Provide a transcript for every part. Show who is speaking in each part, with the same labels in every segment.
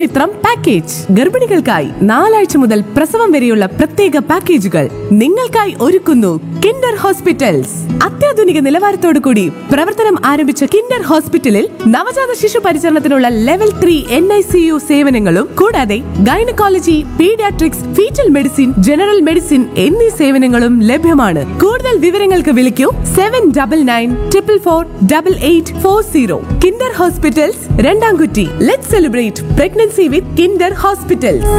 Speaker 1: ജനനമിത്രം package ഗർഭിണികൾക്കായി നാലാഴ്ച മുതൽ പ്രസവം വരെയുള്ള പ്രത്യേക പാക്കേജുകൾ നിങ്ങൾക്കായി ഒരുക്കുന്നു കിൻഡർ ഹോസ്പിറ്റൽസ് അത്യാധുനിക നിലവാരത്തോടു കൂടി പ്രവർത്തനം ആരംഭിച്ച കിൻഡർ ഹോസ്പിറ്റലിൽ നവജാത ശിശു പരിചരണത്തിനുള്ള level three N I C U സേവനങ്ങളും കൂടാതെ gynaecology paediatrics foetal medicine general medicine എന്നീ സേവനങ്ങളും ലഭ്യമാണ് കൂടുതൽ വിവരങ്ങൾക്ക് വിളിക്കൂ seven double nine triple four double eight four zero Kinder hospitals Randamkutty let celebrate pregnancy with Kinder hospitals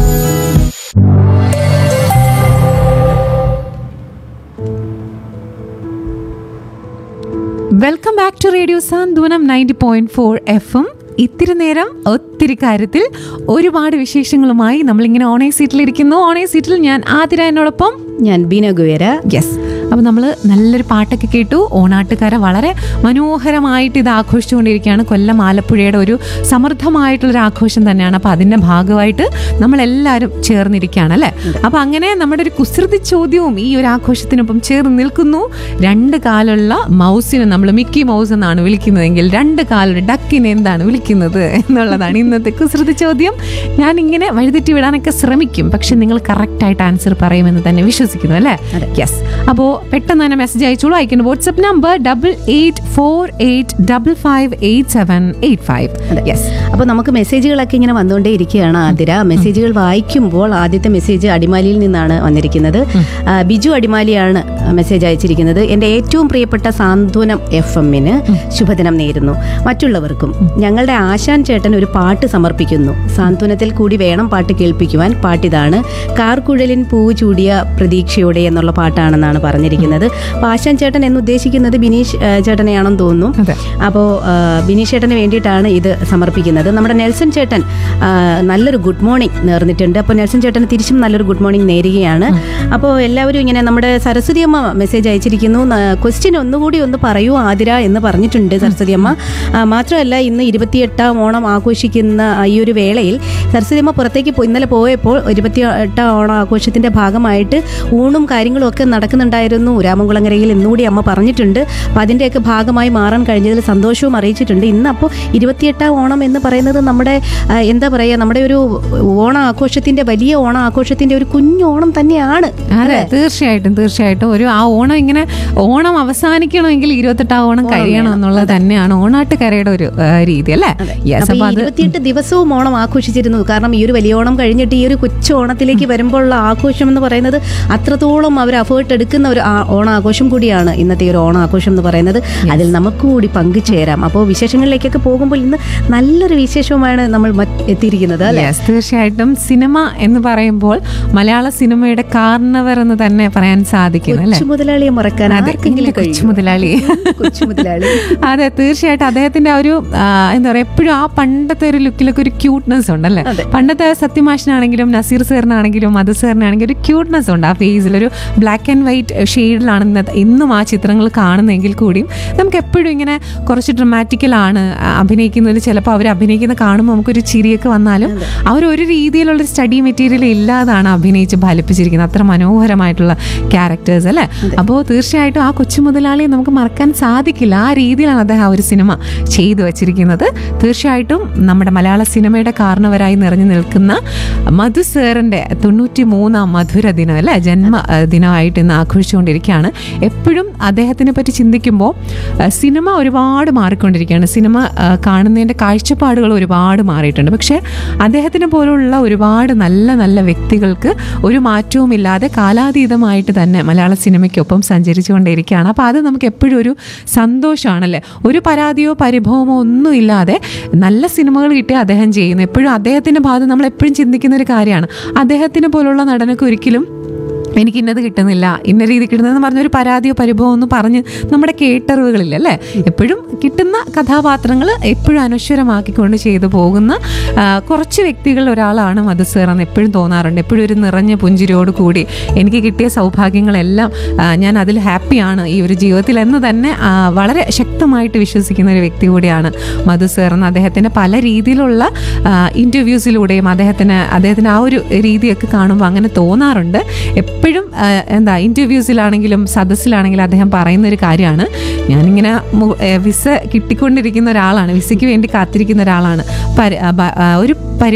Speaker 2: welcome back to radio Santhwanam ninety point four F M ഇത്തിരി നേരം ഒത്തിരി കാര്യത്തിൽ ഒരുപാട് വിശേഷങ്ങളുമായി നമ്മളിങ്ങനെ ഓണേ സീറ്റിലിരിക്കുന്നു ഓണേ സീറ്റിൽ ഞാൻ ആതിര എന്നോടൊപ്പം
Speaker 3: ഞാൻ ബീന ഗുവേര
Speaker 2: യെസ് അപ്പോൾ നമ്മൾ നല്ലൊരു പാട്ടൊക്കെ കേട്ടു ഓണാട്ടുകാര വളരെ മനോഹരമായിട്ട് ഇത് ആഘോഷിച്ചുകൊണ്ടിരിക്കുകയാണ് കൊല്ലം ആലപ്പുഴയുടെ ഒരു സമൃദ്ധമായിട്ടുള്ളൊരു ആഘോഷം തന്നെയാണ് അപ്പോൾ അതിൻ്റെ ഭാഗമായിട്ട് നമ്മളെല്ലാവരും ചേർന്നിരിക്കുകയാണ് അല്ലേ അപ്പോൾ അങ്ങനെ നമ്മുടെ ഒരു കുസൃതി ചോദ്യവും ഈ ഒരു ആഘോഷത്തിനൊപ്പം ചേർന്ന് നിൽക്കുന്നു രണ്ട് കാലുള്ള മൗസിനെ നമ്മൾ മിക്കി മൗസ് എന്നാണ് വിളിക്കുന്നതെങ്കിൽ രണ്ട് കാലുള്ള ഡക്കിനെ എന്താണ് വിളിക്കുന്നത് എന്നുള്ളതാണ് ഇന്നത്തെ കുസൃതി ചോദ്യം ഞാൻ ഇങ്ങനെ വഴിതെറ്റി വിടാനൊക്കെ ശ്രമിക്കും പക്ഷെ നിങ്ങൾ കറക്റ്റായിട്ട് ആൻസർ പറയുമെന്ന് തന്നെ വിശ്വസിക്കുന്നു അല്ലേ യെസ് അപ്പോൾ പെട്ടെന്ന് തന്നെ മെസ്സേജ് അയച്ചോളൂ അയക്കുന്ന WhatsApp number double eight four eight double five eight seven eight five yes
Speaker 3: അപ്പോൾ നമുക്ക് മെസ്സേജുകളൊക്കെ ഇങ്ങനെ വന്നുകൊണ്ടേ ഇരിക്കുകയാണ് ആതിര മെസ്സേജുകൾ വായിക്കുമ്പോൾ ആദ്യത്തെ മെസ്സേജ് അടിമാലിയിൽ നിന്നാണ് വന്നിരിക്കുന്നത് ആ, ബിജു അടിമാലിയാണ് മെസ്സേജ് അയച്ചിരിക്കുന്നത് എൻ്റെ ഏറ്റവും പ്രിയപ്പെട്ട സാന്ത്വനം എഫ് എമ്മിന് ശുഭദിനം നേരുന്നു മറ്റുള്ളവർക്കും ഞങ്ങളുടെ ആശാൻ ചേട്ടൻ ഒരു പാട്ട് സമർപ്പിക്കുന്നു സാന്ത്വനത്തിൽ കൂടി വേണം പാട്ട് കേൾപ്പിക്കുവാൻ പാട്ടിതാണ് കാർക്കുഴലിൻ പൂവ് ചൂടിയ പ്രതീക്ഷയോടെ എന്നുള്ള പാട്ടാണെന്നാണ് പറഞ്ഞിരിക്കുന്നത് അപ്പോൾ ആശാൻ ചേട്ടൻ എന്ന് ഉദ്ദേശിക്കുന്നത് ബിനീഷ് ആ, ചേട്ടനെയാണെന്ന് തോന്നുന്നു
Speaker 2: അതെ.
Speaker 3: അപ്പോൾ ബിനീഷ് ചേട്ടന് വേണ്ടിയിട്ടാണ് ഇത് സമർപ്പിക്കുന്നത് നമ്മുടെ നെൽസൺ ചേട്ടൻ ആ, നല്ലൊരു ഗുഡ് മോർണിംഗ് നേർന്നിട്ടുണ്ട് അപ്പോൾ നെൽസൺ ചേട്ടന് തിരിച്ചും നല്ലൊരു ഗുഡ് മോർണിംഗ് നേരുകയാണ് അപ്പോൾ എല്ലാവരും ഇങ്ങനെ നമ്മുടെ സരസ്വതി അമ്മ മെസ്സേജ് അയച്ചിരിക്കുന്നു ക്വസ്റ്റ്യൻ ഒന്നുകൂടി ഒന്ന് പറയൂ ആതിര എന്ന് പറഞ്ഞിട്ടുണ്ട് സരസ്വതി അമ്മ ആ, മാത്രമല്ല ഇന്ന് ഇരുപത്തിയെട്ടാം ഓണം ആഘോഷിക്കുന്ന ഈ ഒരു വേളയിൽ സരസ്വതി അമ്മ പുറത്തേക്ക് പോയി ഇന്നലെ പോയപ്പോൾ ഇരുപത്തിയെട്ടാം ഓണം ആഘോഷത്തിന്റെ ഭാഗമായിട്ട് ഊണും കാര്യങ്ങളും ഒക്കെ നടക്കുന്നുണ്ടായിരുന്നു രാമൻകുളങ്ങരയിൽ ഇന്നുകൂടി അമ്മ പറഞ്ഞിട്ടുണ്ട് അപ്പോൾ അതിൻ്റെയൊക്കെ ഭാഗമായി മാറാൻ കഴിഞ്ഞതിൽ സന്തോഷവും അറിയിച്ചിട്ടുണ്ട് ഇന്ന് അപ്പോൾ ഇരുപത്തിയെട്ടാം ഓണം എന്ന് പറയുന്നത് നമ്മുടെ ആ, എന്താ പറയുക നമ്മുടെ ഒരു ഓണ ആഘോഷത്തിന്റെ വലിയ ഓണ ആഘോഷത്തിന്റെ ഒരു കുഞ്ഞു ഓണം തന്നെയാണ്
Speaker 2: അതെ തീർച്ചയായിട്ടും തീർച്ചയായിട്ടും ഒരു ആ ഓണം ഇങ്ങനെ ഓണം അവസാനിക്കണമെങ്കിൽ ഇരുപത്തെട്ടാം ഓണം കഴിയണം എന്നുള്ളത് തന്നെയാണ് ഓണാട്ടുകരയുടെ ഒരു ആ, രീതി അല്ലേ യെസ്
Speaker 3: അപ്പൊ
Speaker 2: അപ്പൊ
Speaker 3: ഈ
Speaker 2: അത്
Speaker 3: ഇരുപത്തിയെട്ട് ദിവസവും ഓണം ആഘോഷിച്ചിരുന്നു കാരണം ഈ ഒരു വലിയ ഓണം കഴിഞ്ഞിട്ട് ഈ ഒരു കൊച്ചു ഓണത്തിലേക്ക് വരുമ്പോഴുള്ള ആഘോഷം എന്ന് പറയുന്നത് അത്രത്തോളം അവർ അഫേർട്ട് എടുക്കുന്ന ഒരു ആ- ഓണാഘോഷം കൂടിയാണ് ഇന്നത്തെ ഈ ഒരു ഓണാഘോഷം എന്ന് പറയുന്നത് അതിൽ നമുക്ക് കൂടി പങ്കുചേരാം അപ്പോൾ വിശേഷങ്ങളിലേക്കൊക്കെ പോകുമ്പോൾ ഇന്ന് നല്ലൊരു വിശേഷവുമാണ് നമ്മൾ മറ്റ് എത്തിയിരിക്കുന്നത് അല്ലെ
Speaker 2: യെസ് തീർച്ചയായിട്ടും സിനിമ എന്ന് പറയുമ്പോൾ മലയാള സിനിമയുടെ കാർണവർ എന്ന് തന്നെ പറയാൻ സാധിക്കും അല്ലേ
Speaker 3: കൊച്ചു മുതലാളിയെ മറക്കാൻ
Speaker 2: അതെ
Speaker 3: ആർക്കെങ്കിലും
Speaker 2: എന്റെ കൊച്ചു മുതലാളി
Speaker 3: കൊച്ചു മുതലാളി
Speaker 2: അതെ തീർച്ചയായിട്ടും അദ്ദേഹത്തിന്റെ ആ ഒരു ആ, എന്താ പറയാ എപ്പോഴും ആ പണ്ടത്തെ ഒരു ലുക്കിലൊക്കെ ഒരു ക്യൂട്ട്നെസ് ഉണ്ടല്ലേ പണ്ടത്തെ സത്യമാഷനാണെങ്കിലും നസീർ സാറിനാണെങ്കിലും മധു സാറിനാണെങ്കിലും ഒരു ക്യൂട്ട്നെസ് ഉണ്ട് ആ ഫേസിൽ ഒരു ബ്ലാക്ക് ആൻഡ് വൈറ്റ് ഷെയ്ഡിലാണ് ഇന്നത്തെ ഇന്നും ആ ചിത്രങ്ങൾ കാണുന്നെങ്കിൽ കൂടിയും നമുക്ക് എപ്പോഴും ഇങ്ങനെ കുറച്ച് ഡ്രമാറ്റിക്കലാണ് അഭിനയിക്കുന്നതിൽ ചിലപ്പോൾ അവർ അഭിനയിക്കുന്ന കാണുമ്പോൾ നമുക്കൊരു ചിരിയൊക്കെ വന്നാലും അവർ ഒരു രീതിയിലുള്ള സ്റ്റഡി മെറ്റീരിയൽ ഇല്ലാതാണ് അഭിനയിച്ച് ഫലിപ്പിച്ചിരിക്കുന്നത് അത്ര മനോഹരമായിട്ടുള്ള ക്യാരക്ടേഴ്സ് അല്ലേ അപ്പോൾ തീർച്ചയായിട്ടും ആ കൊച്ചു മുതലാളിയെ നമുക്ക് മറക്കാൻ സാധിക്കില്ല ആ രീതിയിലാണ് അദ്ദേഹം ആ ഒരു സിനിമ ചെയ്തു വച്ചിരിക്കുന്നത് തീർച്ചയായിട്ടും നമ്മുടെ മലയാള സിനിമയുടെ കാരണവരായി നിറഞ്ഞു നിൽക്കുന്ന മധു സാറിൻ്റെ തൊണ്ണൂറ്റി മൂന്നാം മധുര ദിനം അല്ലേ ജന്മ ആ, ദിനമായിട്ട് ഇന്ന് ആഘോഷിച്ചുകൊണ്ടിരിക്കുകയാണ് എപ്പോഴും അദ്ദേഹത്തിനെ പറ്റി ചിന്തിക്കുമ്പോൾ ആ, സിനിമ ഒരുപാട് മാറിക്കൊണ്ടിരിക്കുകയാണ് സിനിമ ആ, കാണുന്നതിൻ്റെ കാഴ്ചപ്പാടുകൾ ഒരുപാട് മാറിയിട്ടുണ്ട് പക്ഷേ അദ്ദേഹത്തിനെ പോലുള്ള ഒരുപാട് നല്ല നല്ല വ്യക്തികൾക്ക് ഒരു മാറ്റവും ഇല്ലാതെ കാലാതീതമായിട്ട് തന്നെ മലയാള സിനിമയ്ക്കൊപ്പം സഞ്ചരിച്ചുകൊണ്ടേയിരിക്കുകയാണ് അപ്പോൾ അത് നമുക്ക് എപ്പോഴും ഒരു സന്തോഷമാണല്ലേ ഒരു പരാതിയോ പരിഭവമോ ഒന്നും ഇല്ലാതെ നല്ല സിനിമകൾ കിട്ടി അദ്ദേഹം ചെയ്യുന്നു എപ്പോഴും അദ്ദേഹത്തിൻ്റെ ഭാഗത്ത് നമ്മൾ എപ്പോഴും ചിന്തിക്കുന്ന ഒരു കാര്യമാണ് അദ്ദേഹത്തിനെ പോലുള്ള നടനൊക്കെ ഒരിക്കലും എനിക്ക് ഇന്നത് കിട്ടുന്നില്ല ഇന്ന രീതി കിട്ടുന്നതെന്ന് പറഞ്ഞൊരു പരാതിയോ പരിഭവമോ ഒന്നും പറഞ്ഞ് നമ്മുടെ കേട്ടറിവുകളില്ല അല്ലേ എപ്പോഴും കിട്ടുന്ന കഥാപാത്രങ്ങൾ എപ്പോഴും അനശ്വരമാക്കിക്കൊണ്ട് ചെയ്തു പോകുന്ന ആ, കുറച്ച് വ്യക്തികളിൽ ഒരാളാണ് മധു സാർ എന്ന് എപ്പോഴും തോന്നാറുണ്ട് എപ്പോഴും ഒരു നിറഞ്ഞ പുഞ്ചിരിയോട് കൂടി എനിക്ക് കിട്ടിയ സൗഭാഗ്യങ്ങളെല്ലാം ആ, ഞാൻ അതിൽ ഹാപ്പിയാണ് ഈ ഒരു ജീവിതത്തിൽ എന്ന് തന്നെ ആ, വളരെ ശക്തമായിട്ട് വിശ്വസിക്കുന്ന ഒരു വ്യക്തി കൂടിയാണ് മധു സാർ എന്ന് അദ്ദേഹത്തിൻ്റെ പല രീതിയിലുള്ള ഇൻ്റർവ്യൂസിലൂടെയും അദ്ദേഹത്തിന് അദ്ദേഹത്തിന് ആ ഒരു രീതിയൊക്കെ കാണുമ്പോൾ അങ്ങനെ തോന്നാറുണ്ട് എപ്പോഴും ആ, എന്താ ഇൻ്റർവ്യൂസിലാണെങ്കിലും സദസ്സിലാണെങ്കിലും അദ്ദേഹം പറയുന്ന ഒരു കാര്യമാണ് ഞാനിങ്ങനെ മു- ഏ, വിസ കിട്ടിക്കൊണ്ടിരിക്കുന്ന ഒരാളാണ് വിസയ്ക്ക് വേണ്ടി കാത്തിരിക്കുന്ന ഒരാളാണ് പരി- ആ, ബ- ആ, ഒരു പരി